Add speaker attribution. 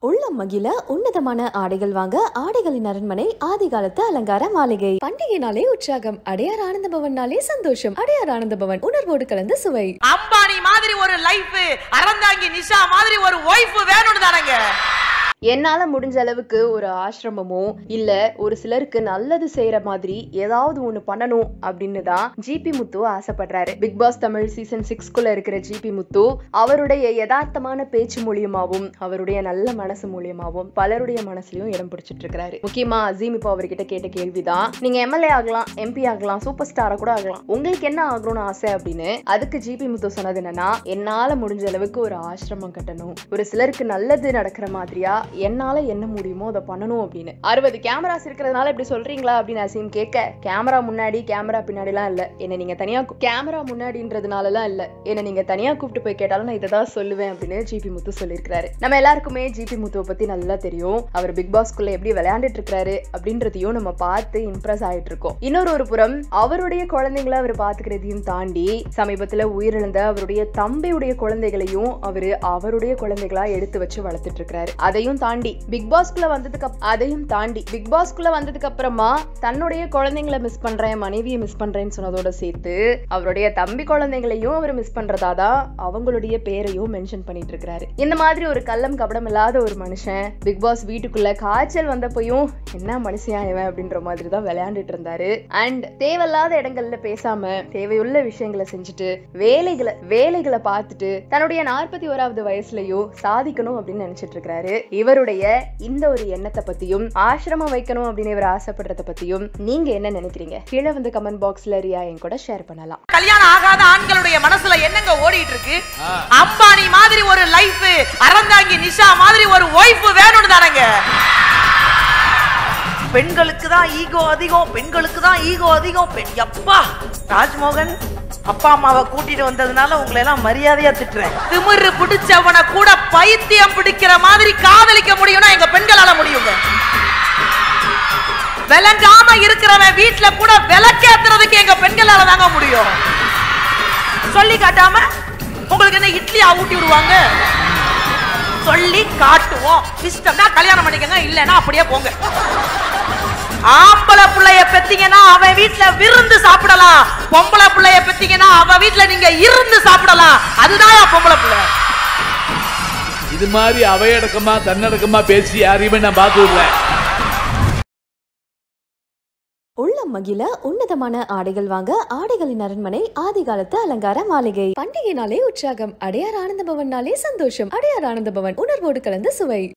Speaker 1: உள்ளம் மகிழ உன்னதமான ஆடைகள் வாங்க ஆடைகளின் அரண்மனை ஆதிகாலத்து அலங்கார மாளிகை பண்டிகை நாளே உற்சாகம் அடையார் ஆனந்த பவன்னாலே சந்தோஷம் அடையார் ஆனந்த பவன் உணர்வோடு கலந்த சுவை
Speaker 2: அம்பானி மாதிரி ஒரு லைஃப் அறந்தாங்கி நிஷா மாதிரி ஒரு ஒய்ஃப் வேணும்னு தானங்க
Speaker 3: என்னால முடிஞ்ச அளவுக்கு ஒரு ஆசிரமமோ இல்ல ஒரு சிலருக்கு நல்லது செய்யற மாதிரி ஏதாவது ஒண்ணு பண்ணணும் அப்படின்னு தான் ஜிபி முத்து ஆசைப்படுறாரு பிக் பாஸ் தமிழ் சீசன் சிக்ஸ்குள்ள இருக்கிற ஜிபி முத்து அவருடைய யதார்த்தமான பேச்சு மூலியமாவும் அவருடைய நல்ல மனசு மூலியமாவும் பலருடைய மனசுலயும் இடம் பிடிச்சிட்டு இருக்கிறாரு முக்கியமா அசீம் இப்போ அவர்கிட்ட கேட்ட கேள்விதான் நீங்க எம்எல்ஏ ஆகலாம் எம்பி ஆகலாம் சூப்பர் ஸ்டாரா கூட ஆகலாம் உங்களுக்கு என்ன ஆகணும்னு ஆசை அப்படின்னு அதுக்கு ஜிபி முத்து சொன்னது என்னன்னா என்னால முடிஞ்ச அளவுக்கு ஒரு ஆசிரமம் கட்டணும் ஒரு சிலருக்கு நல்லது நடக்கிற மாதிரியா என்னால என்ன முடியுமோ அதை பண்ணணும் அப்படின்னு அறுபது கேமராஸ் இருக்கிறதுனால இப்படி சொல்றீங்களா அப்படின்னு அசீம் கேட்க கேமரா முன்னாடி கேமரா பின்னாடிலாம் இல்ல என்ன நீங்க தனியா கேமரா முன்னாடின்றதுனாலலாம் இல்ல என்ன நீங்க தனியா கூப்பிட்டு போய் கேட்டாலும் நான் இதை தான் சொல்லுவேன் அப்படின்னு ஜிபி முத்து சொல்லியிருக்காரு நம்ம எல்லாருக்குமே ஜிபி முத்துவை பத்தி நல்லா தெரியும் அவர் பிக் பாஸ்க்குள்ள எப்படி விளையாண்டுட்டு இருக்காரு அப்படின்றதையும் நம்ம பார்த்து இம்ப்ரெஸ் ஆயிட்டு இருக்கோம் இன்னொரு ஒரு புறம் அவருடைய குழந்தைங்களை அவர் பாத்துக்கிறதையும் தாண்டி சமீபத்துல உயிரிழந்த அவருடைய தம்பியுடைய குழந்தைகளையும் அவரு அவருடைய குழந்தைகளா எடுத்து வச்சு வளர்த்துட்டு இருக்காரு அதையும் தாண்டி பிக் பாஸ்க்குள்ள வந்ததுக்கு அப்- அதையும் தாண்டி பிக் பாஸ்க்குள்ள வந்ததுக்கு அப்புறமா தன்னுடைய குழந்தைங்களை மிஸ் பண்றேன் மனைவியை மிஸ் பண்றேன்னு சொன்னதோட சேர்த்து அவருடைய தம்பி குழந்தைங்களையும் அவர் மிஸ் பண்றதாதான் அவங்களுடைய பேரையும் மென்ஷன் பண்ணிட்டு இருக்காரு இந்த மாதிரி ஒரு கள்ளம் கபடம் இல்லாத ஒரு மனுஷன் பிக் பாஸ் வீட்டுக்குள்ள காய்ச்சல் வந்தப்பையும் என்ன மனுஷன் இவன் அப்படின்ற மாதிரி தான் விளையாண்டுட்டு இருந்தாரு அண்ட் தேவையில்லாத இடங்கள்ல பேசாம தேவையுள்ள விஷயங்களை செஞ்சுட்டு வேலைகளை வேலைகளை பார்த்துட்டு தன்னுடைய நாற்பத்தி ஓராவது வயசுலயும் சாதிக்கணும் அப்படின்னு நினைச்சிட்டு இருக்காரு இவருடைய இந்த ஒரு எண்ணத்தை பத்தியும் ஆசிரமம் வைக்கணும் அப்படின்னு இவர் ஆசைப்படுறத பத்தியும் நீங்க என்ன நினைக்கிறீங்க கீழே வந்து கமெண்ட் பாக்ஸ்ல ரியா என் கூட ஷேர் பண்ணலாம்
Speaker 2: கல்யாணம் ஆகாத ஆண்களுடைய மனசுல என்னங்க ஓடிட்டு இருக்கு அம்பானி மாதிரி ஒரு லைஃப் அறந்தாங்கி நிஷா மாதிரி ஒரு ஒய்ஃப் வேணும்னு தானங்க பெண்களுக்கு தான் ஈகோ அதிகம் பெண்களுக்கு தான் ஈகோ அதிகம் பெண் எப்பா ராஜ்மோகன் அப்பா அம்மாவை கூட்டிட்டு வந்ததுனால உங்களை எல்லாம் மரியாதையா திட்டுறேன் திமிரு பிடிச்சவனை கூட பைத்தியம் பிடிக்கிற மாதிரி காதலிக்க முடியும்னா எங்க பெண்களால முடியுங்க விளங்காம இருக்கிறவன் வீட்டுல கூட விளக்கேத்துறதுக்கு எங்க பெண்களால தாங்க முடியும் சொல்லி காட்டாம உங்களுக்கு என்ன இட்லியா ஊட்டி விடுவாங்க சொல்லி காட்டுவோம் இஷ்டம்னா கல்யாணம் பண்ணிக்கங்க இல்லைன்னா அப்படியே போங்க ஆம்பளை புள்ளைய பெத்தீங்கன்னா அவன் வீட்ல விருந்து சாப்பிடலாம் பொம்பளை புள்ளைய பெத்தீங்கன்னா அவ வீட்ல நீங்க இருந்து சாப்பிடலாம் அதுதான் பொம்பளை புள்ள
Speaker 4: இது மாதிரி அவையடக்கமா தன்னடக்கமா பேசி யாரையுமே நான் பார்த்ததில்லை
Speaker 1: உள்ளம் மகிழ உன்னதமான ஆடைகள் வாங்க ஆடைகளின் அரண்மனை ஆதிகாலத்து அலங்கார மாளிகை பண்டிகை நாளே உற்சாகம் அடையார் ஆனந்த பவன்னாலே சந்தோஷம் அடையார் ஆனந்த பவன் உணர்வோடு கலந்த சுவை